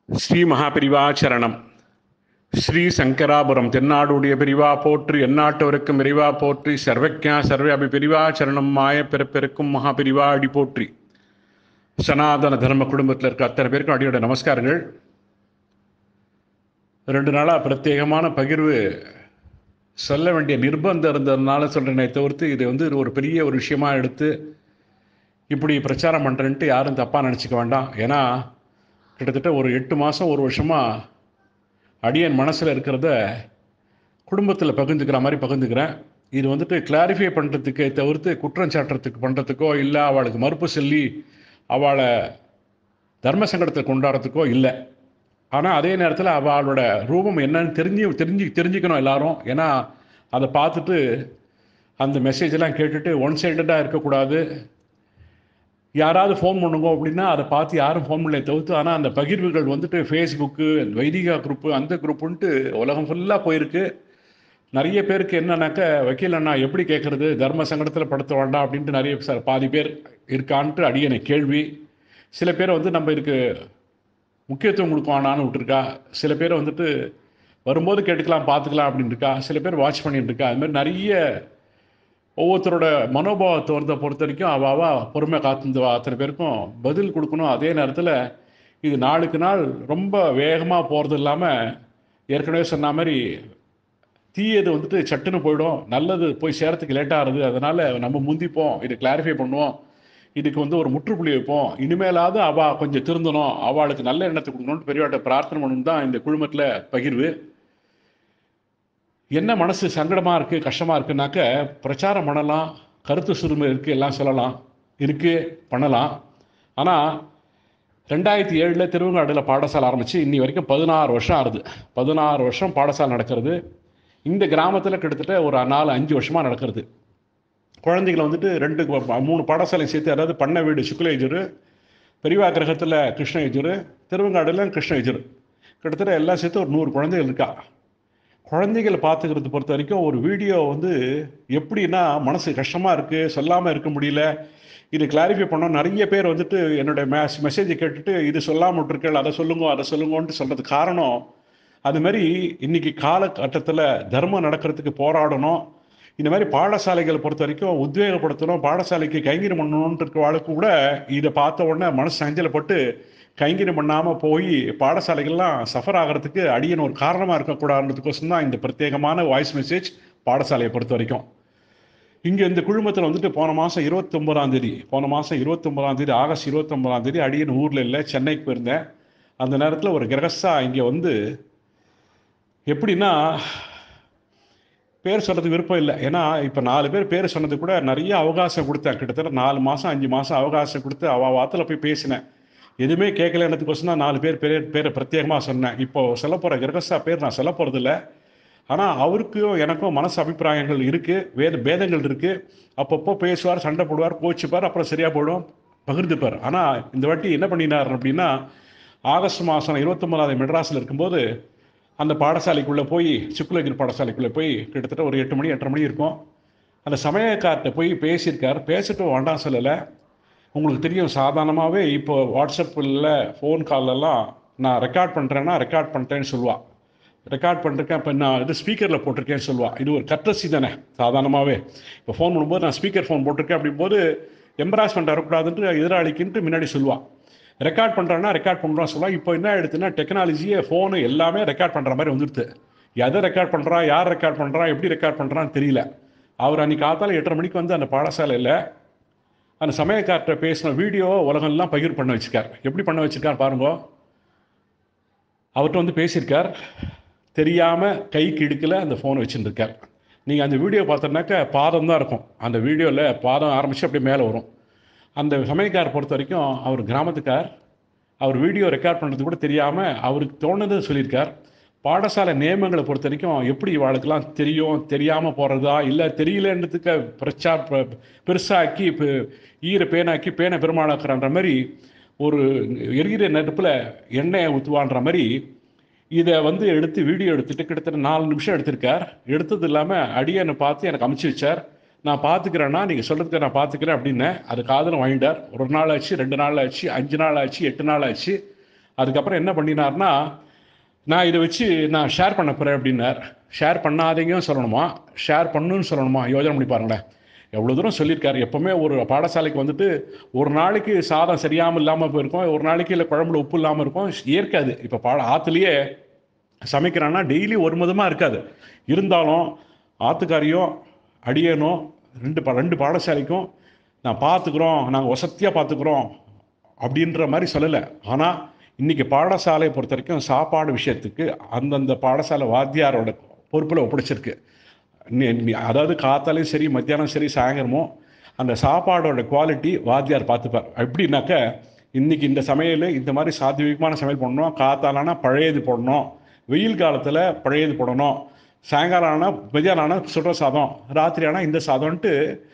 ஸ்ரீ மகாபிரிவா சரணம் ஸ்ரீ சங்கராபுரம் தென்னாடுடைய பிரிவா போற்றி எந்நாட்டவருக்கும் விரிவா போற்றி சர்வஜா சர்வ அபி பிரிவா சரணம் மாய பிறப்பிறக்கும் மகாபிரிவா அடி போற்றி சனாதன தர்ம குடும்பத்தில் இருக்க அத்தனை பேருக்கும் அடியோட நமஸ்காரங்கள் ரெண்டு நாளாக பிரத்யேகமான பகிர்வு சொல்ல வேண்டிய நிர்பந்தம் இருந்ததுனால சொல்கிறேனே தவிர்த்து இது வந்து ஒரு பெரிய ஒரு விஷயமா எடுத்து இப்படி பிரச்சாரம் பண்ணுறேன்ட்டு யாரும் தப்பாக நினச்சிக்க வேண்டாம் ஏன்னா கிட்டத்தட்ட ஒரு எட்டு மாதம் ஒரு வருஷமாக அடியன் மனசில் இருக்கிறத குடும்பத்தில் பகிர்ந்துக்கிற மாதிரி பகிர்ந்துக்கிறேன் இது வந்துட்டு கிளாரிஃபை பண்ணுறதுக்கு தவிர்த்து குற்றம் சாட்டுறதுக்கு பண்ணுறதுக்கோ இல்லை அவளுக்கு மறுப்பு சொல்லி அவளை தர்ம சங்கடத்தை கொண்டாடுறதுக்கோ இல்லை ஆனால் அதே நேரத்தில் அவளோட ரூபம் என்னன்னு தெரிஞ்சு தெரிஞ்சு தெரிஞ்சுக்கணும் எல்லாரும் ஏன்னா அதை பார்த்துட்டு அந்த மெசேஜெல்லாம் கேட்டுட்டு ஒன் சைடடாக இருக்கக்கூடாது யாராவது ஃபோன் பண்ணுங்க அப்படின்னா அதை பார்த்து யாரும் ஃபோன் பண்ணல தவிர்த்து ஆனால் அந்த பகிர்வுகள் வந்துட்டு ஃபேஸ்புக்கு வைதிகா குரூப்பு அந்த குரூப்புன்ட்டு உலகம் ஃபுல்லாக போயிருக்கு நிறைய பேருக்கு என்னன்னாக்க வக்கீல் அண்ணா எப்படி கேட்குறது தர்ம சங்கடத்தில் படுத்த வேண்டாம் அப்படின்ட்டு நிறைய சார் பாதி பேர் இருக்கான்ட்டு அடியனை கேள்வி சில பேர் வந்து நம்ம இதுக்கு முக்கியத்துவம் கொடுக்குவானான்னு விட்டுருக்கா சில பேர் வந்துட்டு வரும்போது கேட்டுக்கலாம் பார்த்துக்கலாம் அப்படின்னு இருக்கா சில பேர் வாட்ச் பண்ணிட்டு இருக்கா அது மாதிரி நிறைய ஒவ்வொருத்தரோட மனோபாவத்தை வந்து பொறுத்த வரைக்கும் அவ அவ பொறுமை காத்து அத்தனை பேருக்கும் பதில் கொடுக்கணும் அதே நேரத்தில் இது நாளுக்கு நாள் ரொம்ப வேகமாக போகிறது இல்லாமல் ஏற்கனவே சொன்ன மாதிரி தீயது வந்துட்டு சட்டுன்னு போயிடும் நல்லது போய் சேரத்துக்கு லேட் ஆகுது அதனால் நம்ம முந்திப்போம் இதை கிளாரிஃபை பண்ணுவோம் இதுக்கு வந்து ஒரு முற்றுப்புள்ளி வைப்போம் இனிமேலாவது அவள் கொஞ்சம் திருந்தணும் அவளுக்கு நல்ல எண்ணத்தை கொடுக்கணும்னு பெரியவாட்ட பிரார்த்தனை பண்ணணும் தான் இந்த குழுமத்தில் பகிர்வு என்ன மனசு சங்கடமாக இருக்குது கஷ்டமாக இருக்குனாக்க பிரச்சாரம் பண்ணலாம் கருத்து சுருமை இருக்குது எல்லாம் சொல்லலாம் இருக்குது பண்ணலாம் ஆனால் ரெண்டாயிரத்தி ஏழில் திருவங்காடில் பாடசாலை ஆரம்பித்து இன்னி வரைக்கும் பதினாறு வருஷம் ஆகுது பதினாறு வருஷம் பாடசாலை நடக்கிறது இந்த கிராமத்தில் கிட்டத்தட்ட ஒரு நாலு அஞ்சு வருஷமாக நடக்கிறது குழந்தைகளை வந்துட்டு ரெண்டு மூணு பாடசாலை சேர்த்து அதாவது பண்ண வீடு சுக்லேஜரு பெரியவா கிரகத்தில் கிருஷ்ணயஜுரு திருவங்காடில் கிருஷ்ணயஜுரு கிட்டத்தட்ட எல்லாம் சேர்த்து ஒரு நூறு குழந்தைகள் இருக்கா குழந்தைகளை பார்த்துக்கிறது பொறுத்த வரைக்கும் ஒரு வீடியோ வந்து எப்படின்னா மனசு கஷ்டமாக இருக்குது சொல்லாமல் இருக்க முடியல இது கிளாரிஃபை பண்ணோம் நிறைய பேர் வந்துட்டு என்னுடைய மெஸ் மெசேஜை கேட்டுட்டு இது சொல்லாமல் விட்டுருக்கேன் அதை சொல்லுங்க அதை சொல்லுங்கன்ட்டு சொல்கிறது காரணம் அது மாதிரி இன்னைக்கு காலகட்டத்தில் தர்மம் நடக்கிறதுக்கு போராடணும் இந்த மாதிரி பாடசாலைகளை பொறுத்த வரைக்கும் உத்வேகப்படுத்தணும் பாடசாலைக்கு கைங்கரியம் பண்ணணுன்ட்டு இருக்கிறவாளுக்கு கூட இதை பார்த்த உடனே மனசு சஞ்சலப்பட்டு கைங்கரியம் பண்ணாமல் போய் பாடசாலைகள்லாம் சஃபர் ஆகிறதுக்கு அடியன் ஒரு காரணமாக இருக்கக்கூடாதுன்றதுக்கோசம் தான் இந்த பிரத்யேகமான வாய்ஸ் மெசேஜ் பாடசாலையை பொறுத்த வரைக்கும் இங்கே இந்த குழுமத்தில் வந்துட்டு போன மாதம் இருபத்தொம்பதாம் தேதி போன மாதம் இருபத்தொம்பதாம் தேதி ஆகஸ்ட் இருபத்தொம்பதாம் தேதி அடியன் ஊரில் இல்லை சென்னைக்கு போயிருந்தேன் அந்த நேரத்தில் ஒரு கிரகஸ்தா இங்கே வந்து எப்படின்னா பேர் சொல்கிறதுக்கு விருப்பம் இல்லை ஏன்னா இப்போ நாலு பேர் பேர் சொன்னது கூட நிறைய அவகாசம் கொடுத்தேன் கிட்டத்தட்ட நாலு மாதம் அஞ்சு மாதம் அவகாசம் கொடுத்து அவ வாத்தில் போய் பேசினேன் எதுவுமே கேட்கலன்றதுக்கோசம் தான் நாலு பேர் பேர் பேரை பிரத்யேகமாக சொன்னேன் இப்போ சொல்ல போகிற கிரகஸ்தா பேர் நான் சொல்ல போகிறதில்ல ஆனால் அவருக்கும் எனக்கும் மனசு அபிப்பிராயங்கள் இருக்குது வேத பேதங்கள் இருக்குது அப்பப்போ பேசுவார் சண்டை போடுவார் கோச்சிப்பார் அப்புறம் சரியாக போயிடும் பகிர்ந்துப்பார் ஆனால் இந்த வாட்டி என்ன பண்ணினார் அப்படின்னா ஆகஸ்ட் மாதம் இருபத்தொம்பதாவது மெட்ராஸில் இருக்கும்போது அந்த பாடசாலைக்குள்ளே போய் சுக்குலகிரி பாடசாலைக்குள்ளே போய் கிட்டத்தட்ட ஒரு எட்டு மணி எட்டரை மணி இருக்கும் அந்த சமயக்கார்ட்ட போய் பேசியிருக்கார் பேசிட்டு வேண்டாம் சொல்லலை உங்களுக்கு தெரியும் சாதாரணமாகவே இப்போ வாட்ஸ்அப்பில் ஃபோன் கால்லலாம் நான் ரெக்கார்ட் பண்ணுறேன்னா ரெக்கார்ட் பண்ணிட்டேன்னு சொல்லுவாள் ரெக்கார்ட் பண்ணிருக்கேன் இப்போ நான் இது ஸ்பீக்கரில் போட்டிருக்கேன்னு சொல்லுவாள் இது ஒரு கட்ரஸி தானே சாதாரணமாகவே இப்போ ஃபோன் பண்ணும்போது நான் ஸ்பீக்கர் ஃபோன் போட்டிருக்கேன் அப்படிங்கும்போது எம்பராஸ்மெண்ட் வரக்கூடாதுன்ட்டு எதிராளிக்குன்ட்டு முன்னாடி சொல்லுவாள் ரெக்கார்ட் பண்ணுறான்னா ரெக்கார்ட் பண்ணுறான் சொல்லலாம் இப்போ என்ன ஆயிடுதுன்னா டெக்னாலஜியே ஃபோனு எல்லாமே ரெக்கார்ட் பண்ணுற மாதிரி வந்துடுது எதை ரெக்கார்ட் பண்ணுறா யார் ரெக்கார்ட் பண்ணுறா எப்படி ரெக்கார்ட் பண்ணுறான்னு தெரியல அவர் அன்றைக்கி காத்தால எட்டரை மணிக்கு வந்து அந்த பாடசாலையில் அந்த சமயக்கார்ட்ட பேசின வீடியோ உலகம்லாம் பகிர் பண்ண வச்சுருக்கார் எப்படி பண்ண வச்சுருக்கார் பாருங்க அவர்கிட்ட வந்து பேசியிருக்கார் தெரியாமல் கைக்கு இடுக்கல அந்த ஃபோனை வச்சுருக்கார் நீங்கள் அந்த வீடியோ பார்த்தோன்னாக்கா பாதம் தான் இருக்கும் அந்த வீடியோவில் பாதம் ஆரம்பித்து அப்படியே மேலே வரும் அந்த சமயக்கார் பொறுத்த வரைக்கும் அவர் கிராமத்துக்கார் அவர் வீடியோ ரெக்கார்ட் பண்ணுறது கூட தெரியாமல் அவருக்கு தோணுது சொல்லியிருக்கார் பாடசாலை நியமங்களை பொறுத்த வரைக்கும் எப்படி இவாளுக்கெல்லாம் தெரியும் தெரியாமல் போகிறதா இல்லை தெரியலன்றதுக்கு பிரச்சா பெருசாக்கி இப்போ ஈர பேனாக்கி பேனை பெருமாளாக்குறான்ற மாதிரி ஒரு எரிகிற நெருப்பில் எண்ணெயை ஊற்றுவான்ற மாதிரி இதை வந்து எடுத்து வீடியோ எடுத்துட்டு கிட்டத்தட்ட நாலு நிமிஷம் எடுத்திருக்கார் எடுத்தது இல்லாமல் அடியனை பார்த்து எனக்கு அமுச்சு வச்சார் நான் பார்த்துக்கிறேன்னா நீங்கள் சொல்கிறதுக்கு நான் பார்த்துக்கிறேன் அப்படின்னேன் அது காதில் வாங்கிட்டார் ஒரு நாள் ஆச்சு ரெண்டு நாள் ஆச்சு அஞ்சு நாள் ஆச்சு எட்டு நாள் ஆச்சு அதுக்கப்புறம் என்ன பண்ணினார்னா நான் இதை வச்சு நான் ஷேர் பண்ண போகிறேன் அப்படின்னார் ஷேர் பண்ணாதீங்கன்னு சொல்லணுமா ஷேர் பண்ணுன்னு சொல்லணுமா யோஜனை பண்ணி பாருங்களேன் எவ்வளோ தூரம் சொல்லியிருக்காரு எப்போவுமே ஒரு பாடசாலைக்கு வந்துட்டு ஒரு நாளைக்கு சாதம் சரியாமல் இல்லாமல் போயிருக்கும் ஒரு நாளைக்கு இல்லை குழம்புல உப்பு இல்லாமல் இருக்கும் ஏற்காது இப்போ பாட ஆற்றுலேயே சமைக்கிறான்னா டெய்லி ஒரு மதமாக இருக்காது இருந்தாலும் ஆத்துக்காரியும் அடியனும் ரெண்டு பா ரெண்டு பாடசாலைக்கும் நான் பார்த்துக்குறோம் நாங்கள் வசதியாக பார்த்துக்குறோம் அப்படின்ற மாதிரி சொல்லலை ஆனால் இன்றைக்கி பாடசாலையை பொறுத்த வரைக்கும் சாப்பாடு விஷயத்துக்கு அந்தந்த பாடசாலை வாத்தியாரோட பொறுப்பில் ஒப்படைச்சிருக்கு நீ- நீ- அதாவது காத்தாலையும் சரி மத்தியானம் சரி சாயந்தரமும் அந்த சாப்பாடோட குவாலிட்டி வாத்தியார் பார்த்துப்பார் எப்படின்னாக்க இன்னைக்கு இந்த சமையல் இந்த மாதிரி சாத்வீகமான சமையல் பண்ணணும் காத்தாலானா பழையது போடணும் வெயில் காலத்தில் பழையது போடணும் சாயங்காலம் ஆனால் மதியானம் ஆனால் சுடுற சாதம் ராத்திரி ஆனால் இந்த சாதம்ன்ட்டு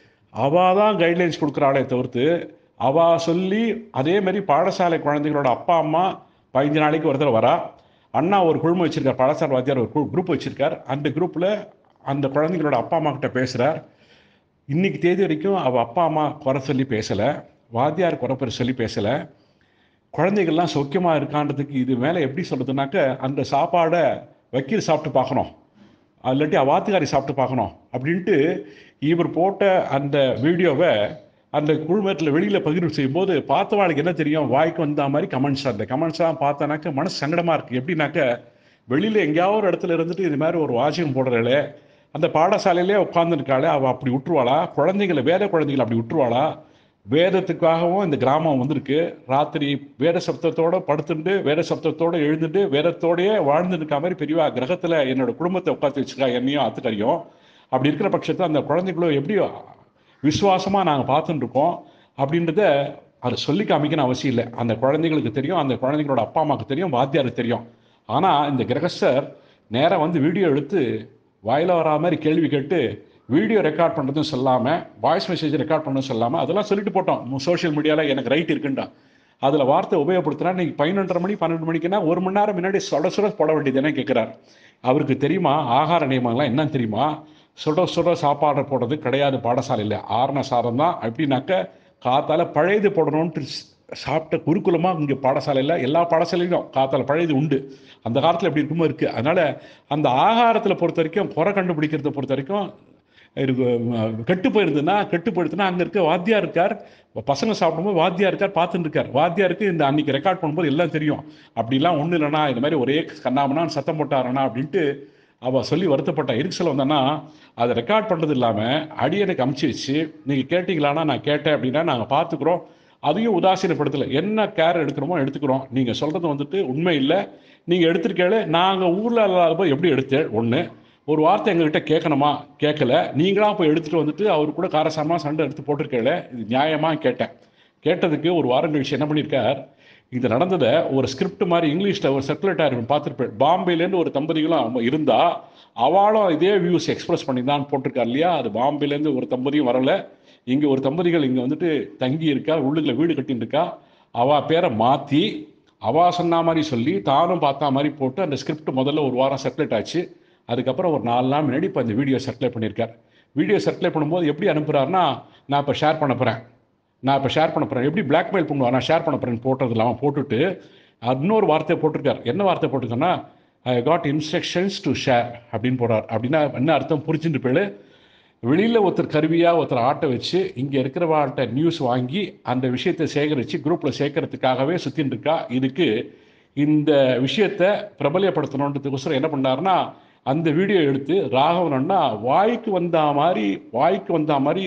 அவள் தான் கைட்லைன்ஸ் கொடுக்குறாளே தவிர்த்து அவள் சொல்லி அதே மாதிரி பாடசாலை குழந்தைகளோட அப்பா அம்மா பதினஞ்சு நாளைக்கு ஒரு தடவை வரா அண்ணா ஒரு குழுமம் வச்சிருக்கார் பாடசாலை வாத்தியார் ஒரு குரூப் வச்சிருக்கார் அந்த குரூப்பில் அந்த குழந்தைங்களோட அப்பா அம்மா கிட்ட பேசுகிறார் இன்னைக்கு தேதி வரைக்கும் அவள் அப்பா அம்மா குறை சொல்லி பேசலை வாத்தியார் குறை பெற சொல்லி பேசலை குழந்தைகள்லாம் சௌக்கியமாக இருக்கான்றதுக்கு இது மேலே எப்படி சொல்கிறதுனாக்க அந்த சாப்பாடை வக்கீல் சாப்பிட்டு பார்க்கணும் இல்லாட்டி அவாத்துக்காரி சாப்பிட்டு பார்க்கணும் அப்படின்ட்டு இவர் போட்ட அந்த வீடியோவை அந்த குழுமத்தில் வெளியில் பகிர்வு செய்யும்போது பார்த்தவாளுக்கு என்ன தெரியும் வாய்க்கு வந்த மாதிரி கமெண்ட்ஸ் அந்த கமெண்ட்ஸ்லாம் பார்த்தனாக்க மனசு சங்கடமாக இருக்குது எப்படின்னாக்க வெளியில் எங்கேயாவது ஒரு இடத்துல இருந்துட்டு இது மாதிரி ஒரு வாசகம் போடுறாளே அந்த பாடசாலையிலே உட்காந்துருக்காளே அவள் அப்படி விட்டுருவாளா குழந்தைங்களை வேத குழந்தைகளை அப்படி விட்டுருவாளா வேதத்துக்காகவும் இந்த கிராமம் வந்திருக்கு ராத்திரி வேத சப்தத்தோட படுத்துட்டு வேத சப்தத்தோட எழுந்துட்டு வேதத்தோடயே வாழ்ந்துட்டு இருக்க மாதிரி பெரியவா கிரகத்தில் என்னோட குடும்பத்தை உட்காந்து வச்சிருக்கா என்னையும் ஆத்துக்காரியும் அப்படி இருக்கிற பட்சத்தில் அந்த குழந்தைகளும் எப்படி விசுவாசமாக நாங்கள் பார்த்துட்டு இருக்கோம் அப்படின்றத அதை சொல்லி காமிக்கணும் அவசியம் இல்லை அந்த குழந்தைங்களுக்கு தெரியும் அந்த குழந்தைங்களோட அப்பா அம்மாவுக்கு தெரியும் வாத்தியாருக்கு தெரியும் ஆனால் இந்த கிரகஸ்தர் நேராக வந்து வீடியோ எடுத்து வாயில வரா மாதிரி கேள்வி கேட்டு வீடியோ ரெக்கார்ட் பண்ணுறதும் சொல்லாமல் வாய்ஸ் மெசேஜ் ரெக்கார்ட் பண்ணதும் சொல்லாமல் அதெல்லாம் சொல்லிட்டு போட்டோம் சோஷியல் மீடியாவில் எனக்கு ரைட் இருக்குண்டா அதில் வார்த்தை உபயோகப்படுத்தினா நீங்கள் பதினொன்றரை மணி பன்னெண்டு மணிக்குன்னா ஒரு மணி நேரம் முன்னாடி சுட சுட போட வேண்டியதுன்னு கேட்குறாரு அவருக்கு தெரியுமா ஆகார நியமங்கள்லாம் என்னன்னு தெரியுமா சுட சுட சாப்பாடு போடுறது கிடையாது பாடசாலையில் ஆறுன சாதம் தான் அப்படின்னாக்க காத்தால பழையது போடணும்ன்ட்டு சாப்பிட்ட குருகுலமாக இங்கே பாடசாலையில் எல்லா பாடசாலையிலும் காத்தால பழையது உண்டு அந்த காலத்தில் எப்படி இருக்குமோ இருக்குது அதனால் அந்த ஆகாரத்தில் பொறுத்த வரைக்கும் குறை கண்டுபிடிக்கிறத பொறுத்த வரைக்கும் இருக்கு, அஹ், கெட்டு போயிருந்ததுன்னா கெட்டு போயிடுதுன்னா அங்கே இருக்க வாத்தியார் இருக்கார் பசங்க சாப்பிடும்போது வாத்தியார் இருக்கார் பார்த்துட்டு இருக்கார் வாத்தியாருக்கு இந்த அன்னைக்கு ரெக்கார்ட் பண்ணும்போது எல்லாம் தெரியும் அப்படிலாம் ஒன்றும் இல்லைண்ணா இந்த மாதிரி ஒரே கண்ணாமனான்னு சத்தம் போட்டாரண்ணா அப்படின்ட்டு அவள் சொல்லி வருத்தப்பட்டா எதுக்கு சொல்ல வந்தேன்னா அதை ரெக்கார்ட் பண்ணுறது இல்லாமல் அடியனுக்கு அமுச்சு வச்சு நீங்கள் கேட்டிங்களான்னா நான் கேட்டேன் அப்படின்னா நாங்கள் பார்த்துக்குறோம் அதையும் உதாசீனப்படுத்தலை என்ன கேர் எடுக்கிறோமோ எடுத்துக்கிறோம் நீங்கள் சொல்கிறது வந்துட்டு உண்மை இல்லை நீங்கள் எடுத்திருக்கேளே நாங்கள் ஊரில் இல்லாத போய் எப்படி எடுத்தேன் ஒன்று ஒரு வார்த்தை எங்ககிட்ட கேட்கணுமா கேட்கல நீங்களாக போய் எடுத்துகிட்டு வந்துட்டு அவர் கூட காரசாரமாக சண்டை எடுத்து போட்டிருக்கேளே இது நியாயமாக கேட்டேன் கேட்டதுக்கு ஒரு வாரம் கழிச்சு என்ன பண்ணியிருக்கார் இது நடந்ததை ஒரு ஸ்கிரிப்ட் மாதிரி இங்கிலீஷில் ஒரு சர்க்குலேட் ஆயிருக்கும் பார்த்துருப்பேன் பாம்பேலேருந்து ஒரு தம்பதிகளும் அவங்க இருந்தா அவளும் இதே வியூஸ் எக்ஸ்பிரஸ் பண்ணி தான் போட்டிருக்கார் இல்லையா அது பாம்பேலேருந்து ஒரு தம்பதியும் வரல இங்கே ஒரு தம்பதிகள் இங்கே வந்துட்டு தங்கி இருக்கா உள்ளுக்குள்ள வீடு கட்டின்னு இருக்கா அவள் பேரை மாற்றி அவா சொன்ன மாதிரி சொல்லி தானும் பார்த்தா மாதிரி போட்டு அந்த ஸ்கிரிப்ட் முதல்ல ஒரு வாரம் சர்க்குலேட் ஆச்சு அதுக்கப்புறம் ஒரு நாலு நாள் முன்னாடி இப்போ அந்த வீடியோ சர்க்குலேட் பண்ணியிருக்கார் வீடியோ சர்க்குலேட் பண்ணும்போது எப்படி அனுப்புகிறாருன்னா நான் இப்போ ஷேர் பண்ண போகிறேன் நான் இப்போ ஷேர் பண்ண போகிறேன் எப்படி பிளாக்மெயில் பண்ணுவார் நான் ஷேர் பண்ண போகிறேன்னு போட்டது இல்லாமல் போட்டுட்டு இன்னொரு வார்த்தை போட்டிருக்கார் என்ன வார்த்தை போட்டிருக்கேன்னா I got instructions to share அப்படின்னு போடுறார் அப்படின்னா என்ன அர்த்தம் புரிஞ்சுட்டு போயிடு வெளியில் ஒருத்தர் கருவியாக ஒருத்தர் ஆட்டை வச்சு இங்கே இருக்கிறவாட்ட நியூஸ் வாங்கி அந்த விஷயத்தை சேகரித்து குரூப்பில் சேர்க்கறதுக்காகவே சுற்றின்னு இருக்கா இதுக்கு இந்த விஷயத்தை பிரபலியப்படுத்தணுன்றதுக்கோசரம் என்ன பண்ணாருன்னா அந்த வீடியோ எடுத்து ராகவனன்னா வாய்க்கு வந்த மாதிரி வாய்க்கு வந்த மாதிரி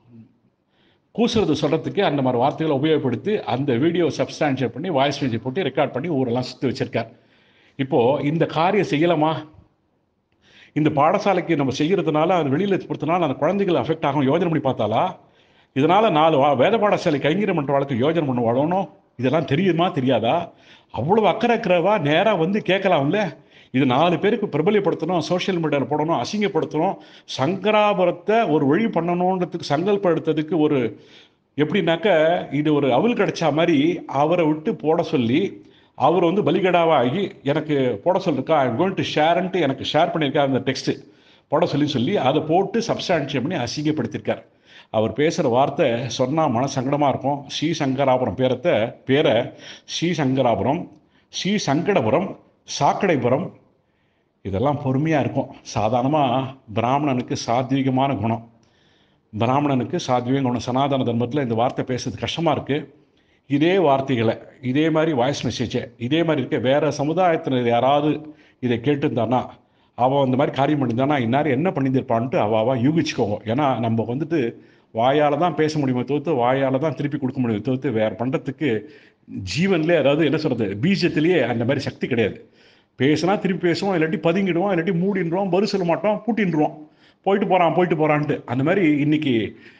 கூசுறது சொல்கிறதுக்கு அந்த மாதிரி வார்த்தைகளை உபயோகப்படுத்தி அந்த வீடியோ சப்ஸ்டான்ஷியேட் பண்ணி வாய்ஸ் மெசேஜ் போட்டு ரெக்கார்ட் பண்ணி ஊரெல்லாம் சுற்றி வச்சிருக்கார் இப்போது இந்த காரியம் செய்யலாமா இந்த பாடசாலைக்கு நம்ம செய்கிறதுனால அது வெளியில் பொறுத்தனால அந்த குழந்தைகள் அஃபெக்ட் ஆகும் யோஜனை பண்ணி பார்த்தாலா இதனால் நாலு வா வேத பாடசாலை கைங்கரியம் பண்ணுறவாளுக்கு யோஜனை பண்ண வளரணும் இதெல்லாம் தெரியுமா தெரியாதா அவ்வளவு அக்கறை இருக்கிறவா நேராக வந்து கேட்கலாம்ல இது நாலு பேருக்கு பிரபலியப்படுத்தணும் சோஷியல் மீடியாவில் போடணும் அசிங்கப்படுத்தணும் சங்கராபுரத்தை ஒரு வழி பண்ணணுன்றதுக்கு சங்கல்பம் எடுத்ததுக்கு ஒரு எப்படின்னாக்க இது ஒரு அவல் கிடைச்சா மாதிரி அவரை விட்டு போட சொல்லி அவர் வந்து பலிகடாவாகி எனக்கு போட சொல்லிருக்கா ஐம் கோயிங் டு ஷேர்ன்ட்டு எனக்கு ஷேர் பண்ணியிருக்காரு அந்த டெக்ஸ்ட்டு போட சொல்லி சொல்லி அதை போட்டு சப்ஸ்டான்ஷியம் பண்ணி அசிங்கப்படுத்தியிருக்கார் அவர் பேசுகிற வார்த்தை சொன்னால் மன சங்கடமாக இருக்கும் ஸ்ரீ சங்கராபுரம் பேரத்தை பேரை ஸ்ரீ சங்கராபுரம் ஸ்ரீ சங்கடபுரம் சாக்கடைபுரம் இதெல்லாம் பொறுமையாக இருக்கும் சாதாரணமாக பிராமணனுக்கு சாத்வீகமான குணம் பிராமணனுக்கு சாத்வீக குணம் சனாதன தர்மத்தில் இந்த வார்த்தை பேசுறது கஷ்டமாக இருக்குது இதே வார்த்தைகளை இதே மாதிரி வாய்ஸ் மெசேஜை இதே மாதிரி இருக்க வேறு சமுதாயத்தினர் யாராவது இதை கேட்டிருந்தானா அவன் இந்த மாதிரி காரியம் பண்ணியிருந்தானா இந்நேரம் என்ன பண்ணியிருப்பான்ட்டு அவ அவ யூகிச்சுக்கோங்க ஏன்னா நம்ம வந்துட்டு வாயால் தான் பேச முடியுமே தவிர்த்து வாயால் தான் திருப்பி கொடுக்க முடியுமே தவிர்த்து வேறு பண்ணுறதுக்கு ஜீவன்லேயே அதாவது என்ன சொல்கிறது பீஜத்திலேயே அந்த மாதிரி சக்தி கிடையாது பேசுனா திருப்பி பேசுவோம் இல்லாட்டி பதுங்கிடுவோம் இல்லாட்டி மூடிடுவோம் பதில் சொல்ல மாட்டோம் பூட்டின்றுவோம் போயிட்டு போகிறான் போயிட்டு போகிறான்ட்டு அந்த மாதிரி இன்னைக்கு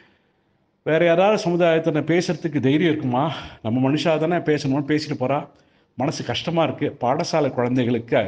வேற யாராவது சமுதாயத்தில் பேசுறதுக்கு தைரியம் இருக்குமா நம்ம மனுஷா தானே பேசணும்னு பேசிட்டு போகிறா மனசு கஷ்டமாக இருக்குது பாடசாலை குழந்தைகளுக்கு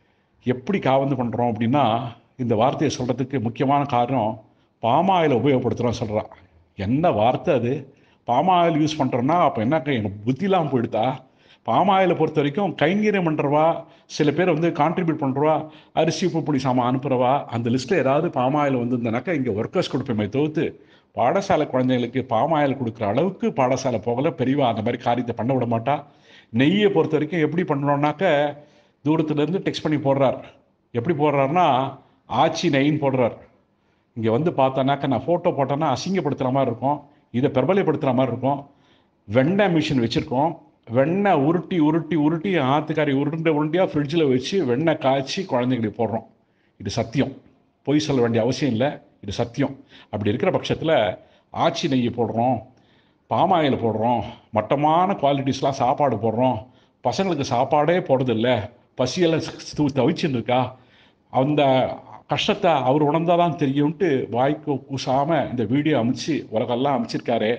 எப்படி காவந்து பண்ணுறோம் அப்படின்னா இந்த வார்த்தையை சொல்கிறதுக்கு முக்கியமான காரணம் பாமாயில் உபயோகப்படுத்துகிறோம் சொல்கிறான் என்ன வார்த்தை அது பாமாயில் யூஸ் பண்ணுறோன்னா அப்போ என்ன எனக்கு புத்திலாம் போயிடுதா பாமாயிலை பொறுத்த வரைக்கும் கைங்கரியம் பண்ணுறவா சில பேர் வந்து கான்ட்ரிபியூட் பண்ணுறவா அரிசி உப்பு பொடி சாமான் அனுப்புகிறவா அந்த லிஸ்ட்டில் ஏதாவது பாமாயில் வந்திருந்தனாக்கா இங்கே ஒர்க்கர்ஸ் கொடுப்போமே தவிர்த்து பாடசாலை குழந்தைங்களுக்கு பாமாயில் கொடுக்குற அளவுக்கு பாடசாலை போகல பெரியவா அந்த மாதிரி காரியத்தை பண்ண விட மாட்டா நெய்யை பொறுத்த வரைக்கும் எப்படி பண்ணணும்னாக்க தூரத்துலேருந்து டெக்ஸ்ட் பண்ணி போடுறார் எப்படி போடுறாருன்னா ஆச்சி நெய்ன்னு போடுறார் இங்கே வந்து பார்த்தானாக்கா நான் ஃபோட்டோ போட்டேன்னா அசிங்கப்படுத்துகிற மாதிரி இருக்கும் இதை பிரபலப்படுத்துகிற மாதிரி இருக்கும் வெண்ணெய் மிஷின் வச்சுருக்கோம் வெண்ணெய் உருட்டி உருட்டி உருட்டி ஆத்துக்காரி உருண்டை உருண்டையாக ஃப்ரிட்ஜில் வச்சு வெண்ணெய் காய்ச்சி குழந்தைங்களுக்கு போடுறோம் இது சத்தியம் பொய் சொல்ல வேண்டிய அவசியம் இல்லை இது சத்தியம் அப்படி இருக்கிற பட்சத்தில் ஆச்சி நெய் போடுறோம் பாமாயில் போடுறோம் மட்டமான குவாலிட்டிஸ்லாம் சாப்பாடு போடுறோம் பசங்களுக்கு சாப்பாடே போடுறதில்ல பசியெல்லாம் தூ தவிச்சுன்னு இருக்கா அந்த கஷ்டத்தை அவர் உணர்ந்தால் தான் தெரியும்ட்டு வாய்க்கு கூசாமல் இந்த வீடியோ அமைச்சு உலகெல்லாம் அமைச்சிருக்காரு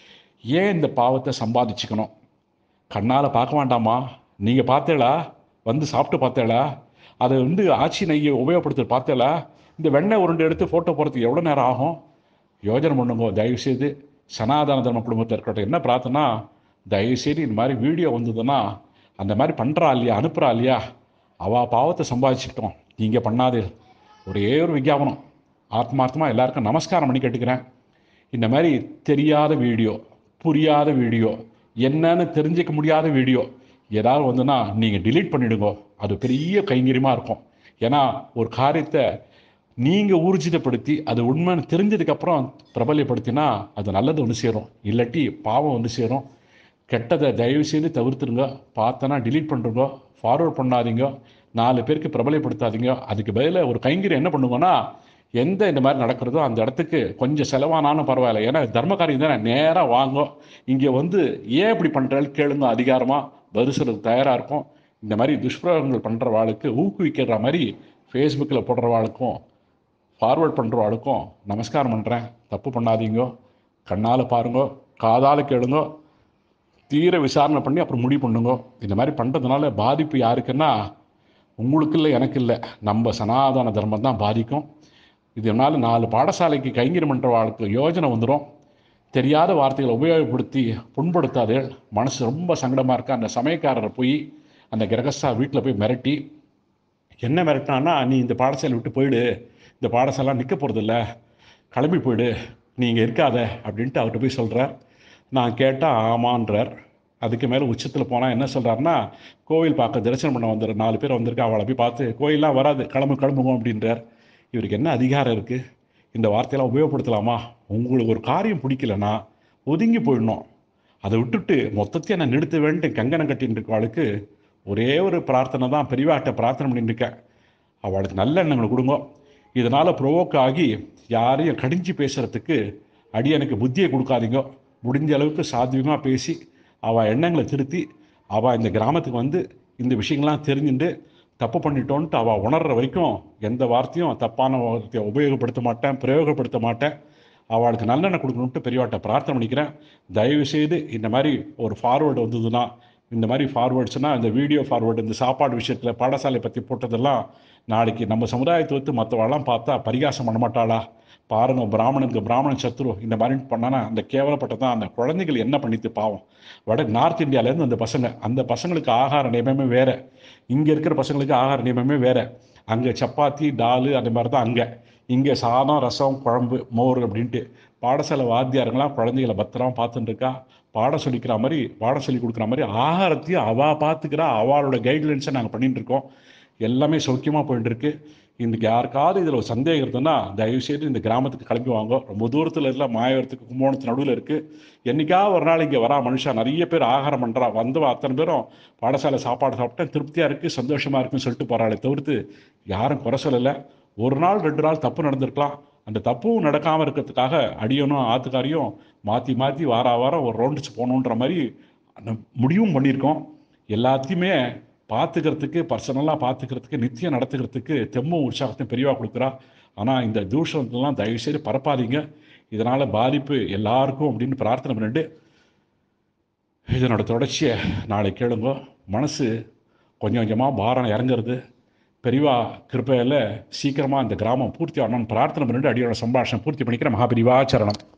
ஏன் இந்த பாவத்தை சம்பாதிச்சுக்கணும் கண்ணால் பார்க்க வேண்டாமா நீங்கள் பார்த்தேளா வந்து சாப்பிட்டு பார்த்தேளா அதை வந்து ஆச்சி நெய்யை உபயோகப்படுத்த பார்த்தேளா இந்த வெண்ணெய் உருண்டை எடுத்து ஃபோட்டோ போகிறதுக்கு எவ்வளோ நேரம் ஆகும் யோஜனை பண்ணுங்க தயவுசெய்து சனாதன தர்ம குடும்பத்தில் இருக்கட்டும் என்ன பிரார்த்தனா தயவுசெய்து இந்த மாதிரி வீடியோ வந்ததுன்னா அந்த மாதிரி பண்ணுறா இல்லையா அனுப்புகிறா இல்லையா அவள் பாவத்தை சம்பாதிச்சுக்கிட்டோம் நீங்கள் பண்ணாதே ஒரே ஒரு விஞ்ஞாபனம் ஆத்மார்த்தமாக எல்லாருக்கும் நமஸ்காரம் பண்ணி கேட்டுக்கிறேன் இந்த மாதிரி தெரியாத வீடியோ புரியாத வீடியோ என்னன்னு தெரிஞ்சிக்க முடியாத வீடியோ ஏதாவது வந்துன்னா நீங்கள் delete பண்ணிடுங்க அது பெரிய கைங்கரியமாக இருக்கும் ஏன்னா ஒரு காரியத்தை நீங்கள் ஊர்ஜிதப்படுத்தி அது உண்மைன்னு தெரிஞ்சதுக்கப்புறம் பிரபல்யப்படுத்தினா அது நல்லது ஒன்று சேரும் இல்லாட்டி பாவம் ஒன்று சேரும் கெட்டதை தயவு செய்து தவிர்த்துருங்க பார்த்தனா delete பண்ணுறங்க ஃபார்வர்ட் பண்ணாதீங்க நாலு பேருக்கு பிரபலப்படுத்தாதீங்க அதுக்கு பதிலாக ஒரு கைங்கரியம் என்ன பண்ணுங்கன்னா எந்த இந்த மாதிரி நடக்கிறதோ அந்த இடத்துக்கு கொஞ்சம் செலவானாலும் பரவாயில்ல ஏன்னா தர்ம காரியம் தானே நேராக வாங்க இங்கே வந்து ஏன் இப்படி பண்ணுறாள் கேளுங்க அதிகாரமாக பதில் சொல்றதுக்கு தயாராக இருக்கும் இந்த மாதிரி துஷ்பிரயோகங்கள் பண்ணுறவாளுக்கு ஊக்குவிக்கிற மாதிரி ஃபேஸ்புக்கில் போடுறவாளுக்கும் ஃபார்வர்ட் பண்ணுறவாளுக்கும் நமஸ்காரம் பண்ணுறேன் தப்பு பண்ணாதீங்க கண்ணால் பாருங்க காதால் கேளுங்க தீர விசாரணை பண்ணி அப்புறம் முடிவு பண்ணுங்க இந்த மாதிரி பண்ணுறதுனால பாதிப்பு யாருக்குன்னா உங்களுக்கு இல்லை எனக்கு இல்லை நம்ம சனாதன தர்மம் தான் பாதிக்கும் இதனால் நாலு பாடசாலைக்கு கைங்கரியம் பண்ணுறவாளுக்கு யோஜனை வந்துடும் தெரியாத வார்த்தைகளை உபயோகப்படுத்தி புண்படுத்தாதே மனசு ரொம்ப சங்கடமாக இருக்கு அந்த சமயக்காரரை போய் அந்த கிரகஸ்தா வீட்டில் போய் மிரட்டி என்ன மிரட்டினான்னா நீ இந்த பாடசாலை விட்டு போயிடு இந்த பாடசாலை நிற்க போகிறதில்ல கிளம்பி போயிடு நீ இங்கே இருக்காத அப்படின்ட்டு அவர்கிட்ட போய் சொல்கிறார் நான் கேட்டால் ஆமான்றார் அதுக்கு மேலே உச்சத்தில் போனால் என்ன சொல்கிறாருன்னா கோவில் பார்க்க தரிசனம் பண்ண வந்துரு நாலு பேர் வந்திருக்கா அவளை போய் பார்த்து கோயிலெலாம் வராது கிளம்பு கிளம்புவோம் அப்படின்றார் இவருக்கு என்ன அதிகாரம் இருக்குது இந்த வார்த்தையெல்லாம் உபயோகப்படுத்தலாமா உங்களுக்கு ஒரு காரியம் பிடிக்கலன்னா ஒதுங்கி போயிடணும் அதை விட்டுட்டு மொத்தத்தையும் நான் நிறுத்த வேண்டிய கங்கணம் கட்டின்னு இருக்கவாளுக்கு ஒரே ஒரு பிரார்த்தனை தான் பெரியவாட்ட பிரார்த்தனை பண்ணிட்டு இருக்கேன் அவளுக்கு நல்ல எண்ணங்களை கொடுங்க இதனால் ப்ரொவோக் ஆகி யாரையும் கடிஞ்சு பேசுகிறதுக்கு அடியனுக்கு புத்தியை கொடுக்காதீங்க முடிஞ்ச அளவுக்கு சாத்தியமாக பேசி அவள் எண்ணங்களை திருத்தி அவள் இந்த கிராமத்துக்கு வந்து இந்த விஷயங்கள்லாம் தெரிஞ்சுட்டு தப்பு பண்ணிட்டோன்ட்டு அவள் உணர்ற வரைக்கும் எந்த வார்த்தையும் தப்பான வார்த்தையை உபயோகப்படுத்த மாட்டேன் பிரயோகப்படுத்த மாட்டேன் அவளுக்கு நல்லெண்ணெய் கொடுக்கணுன்ட்டு பெரியவாட்ட பிரார்த்தனை பண்ணிக்கிறேன் தயவு செய்து இந்த மாதிரி ஒரு ஃபார்வேர்டு வந்ததுன்னா இந்த மாதிரி ஃபார்வேர்ட்ஸ்னால் இந்த வீடியோ ஃபார்வேர்டு இந்த சாப்பாடு விஷயத்தில் பாடசாலை பற்றி போட்டதெல்லாம் நாளைக்கு நம்ம சமுதாயத்தை வந்து மற்றவாள்லாம் பார்த்தா பரிகாசம் பண்ண மாட்டாளா பாருங்க பிராமணனுக்கு பிராமணன் சத்ரு இந்த மாதிரி பண்ணானா அந்த கேவலப்பட்டதான் அந்த குழந்தைகள் என்ன பண்ணித்து பாவம் வட நார்த் இந்தியாவிலேருந்து அந்த பசங்க அந்த பசங்களுக்கு ஆகார நியமமே வேற இங்கே இருக்கிற பசங்களுக்கு ஆகார நியமமே வேற அங்கே சப்பாத்தி டாலு அந்த மாதிரி தான் அங்கே இங்கே சாதம் ரசம் குழம்பு மோர் அப்படின்ட்டு பாடசாலை வாத்தியாருங்களாம் குழந்தைகளை பத்திரமா பார்த்துட்டு இருக்கா பாடம் சொல்லிக்கிற மாதிரி பாடம் சொல்லி கொடுக்குற மாதிரி ஆகாரத்தையும் அவள் பார்த்துக்கிறா அவளோட கைட்லைன்ஸை நாங்கள் பண்ணிட்டு இருக்கோம் எல்லாமே சௌக்கியமாக போயிட்டு இருக்கு இன்னைக்கு யாருக்காவது இதில் ஒரு சந்தேகம் இருந்ததுன்னா தயவுசெய்து இந்த கிராமத்துக்கு கிளம்பி வாங்க ரொம்ப தூரத்தில் இல்லை மாயவரத்துக்கு கும்போணத்து நடுவில் இருக்குது என்னைக்கா ஒரு நாள் இங்கே வரா மனுஷா நிறைய பேர் ஆகாரம் பண்ணுறா வந்தவ அத்தனை பேரும் பாடசாலை சாப்பாடு சாப்பிட்டேன் திருப்தியாக இருக்குது சந்தோஷமாக இருக்குன்னு சொல்லிட்டு போகிறாளே தவிர்த்து யாரும் குறை சொல்லலை ஒரு நாள் ரெண்டு நாள் தப்பு நடந்திருக்கலாம் அந்த தப்பும் நடக்காமல் இருக்கிறதுக்காக அடியனும் ஆத்துக்காரியும் மாற்றி மாற்றி வார வாரம் ஒரு ரவுண்ட்ஸ் போகணுன்ற மாதிரி அந்த முடிவும் பண்ணியிருக்கோம் எல்லாத்தையுமே பார்த்துக்கிறதுக்கு பர்சனலாக பார்த்துக்கிறதுக்கு நித்தியம் நடத்துக்கிறதுக்கு தெம்பும் உற்சாகத்தையும் பெரியவா கொடுக்குறா ஆனால் இந்த தூஷணத்தெல்லாம் தயவுசெய்து பரப்பாதீங்க இதனால் பாதிப்பு எல்லாருக்கும் அப்படின்னு பிரார்த்தனை பண்ணிட்டு இதனோட தொடர்ச்சியை நாளை கேளுங்க மனசு கொஞ்சம் கொஞ்சமாக பாரம் இறங்குறது பெரியவா கிருப்பையில் சீக்கிரமாக இந்த கிராமம் பூர்த்தி ஆகணும்னு பிரார்த்தனை பண்ணிட்டு அடியோட சம்பாஷணம் பூர்த்தி பண்ணிக்கிற மகாபெரிவா சரணம்